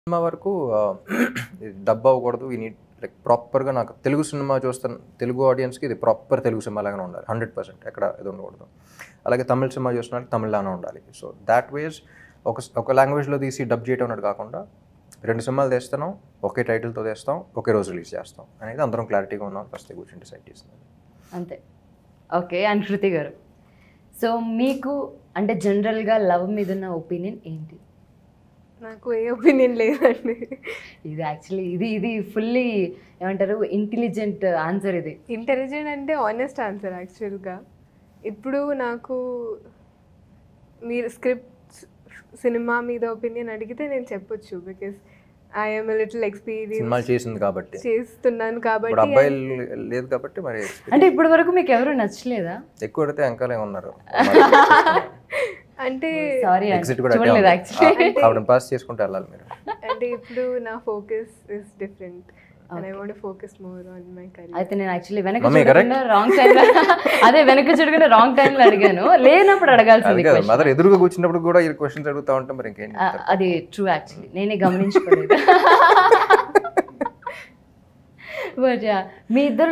Cinema వరకు ఆ, ఇది డబ్బు అవ్వకూడదు ఈ నీట్ లైక్ ప్రాపర్గా నాకు తెలుగు సినిమా చూస్తాను తెలుగు ఆడియన్స్కి ఇది ప్రాపర్ తెలుగు సినిమా లాగానే ఉండాలి హండ్రెడ్ పర్సెంట్ ఎక్కడ ఇది ఉండకూడదు అలాగే తమిళ సినిమా చూసిన వాళ్ళకి తమిళ్లానే ఉండాలి సో దాట్ వేస్ ఒక ఒక లాంగ్వేజ్లో తీసి డబ్ చేయటం అన్నది కాకుండా రెండు సినిమాలు తీస్తున్నాం ఒకే టైటిల్తో తీస్తాం ఒకే రోజు రిలీజ్ చేస్తాం అనేది అందరం క్లారిటీగా ఉన్నాం ఫస్ట్ కూర్చొని డిసైడ్ చేసింది అంతే ఓకే అండ్ శృతి గారు సో మీకు అంటే జనరల్గా లవ్ మీద ఉన్న ఒపీనియన్ ఏంటి నాకు ఏ ఒపీనియన్ లేదండి ఇది యాక్చువల్లీ ఇది ఇది ఫుల్లీ ఏమంటారు ఇంటెలిజెంట్ ఆన్సర్ ఇది ఇంటెలిజెంట్ అంటే ఆనెస్ట్ ఆన్సర్ యాక్చువల్గా ఇప్పుడు నాకు మీరు స్క్రిప్ట్ సినిమా మీద ఒపీనియన్ అడిగితే నేను చెప్పొచ్చు బికాస్ ఐఎమ్ లిటిల్ సినిమాలు ఎక్స్పీరియన్స్ చేసింది కాబట్టి చేస్తున్నాను ఇప్పుడు కాబట్టి అబ్బాయిలు లేదు కాబట్టి మరి అంటే ఇప్పటి వరకు మీకు ఎవరు నచ్చలేదా ఎక్కువ అడిగితే వెనకాలే ఉన్నారు అంటే సారీ ఎగ్జిట్ కూడా అటే చూడలేదు ఉంది. యాక్చువల్లీ ఆ- ఆవిడని పాస్ చేసుకుంటే వెళ్ళాలి మీరు అంటే ఇప్పుడు నా focus is different and I want focus more on my career అయితే నేను యాక్చువల్లీ వెనక మమ్మీ, చూడకుండా రాంగ్ టైంలో అదే వెనక చూడకుండా రాంగ్ టైంలో అడిగాను లేనప్పుడు అడగాల్సింది question. మదర్ ఎదురుగా కూర్చున్నప్పుడు కూడా ఈ క్వశ్చన్స్ అడుగుతా ఉంటే మరి ఇంకేం ఆ, అది ట్రూ యాక్చువల్లీ నేనే గమనించుకోలేదు బట్ మీ ఇద్దరు